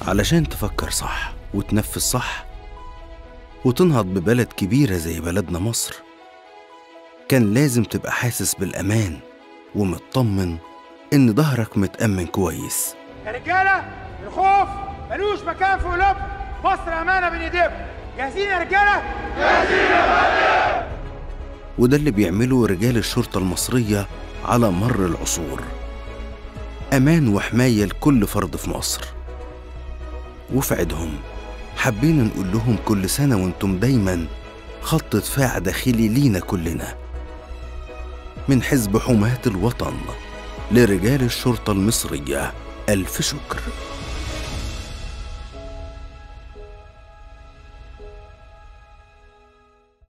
علشان تفكر صح وتنفذ صح وتنهض ببلد كبيرة زي بلدنا مصر كان لازم تبقى حاسس بالأمان ومطمن إن ظهرك متأمن كويس يا رجاله الخوف ملوش مكان في قلوبكم مصر امانه بين ايديكم جاهزين يا رجاله وده اللي بيعمله رجال الشرطة المصرية على مر العصور أمان وحماية لكل فرد في مصر وفي عيدهم حابين نقول لهم كل سنة وانتم دايما خط دفاع داخلي لينا كلنا من حزب حماة الوطن لرجال الشرطة المصرية ألف شكر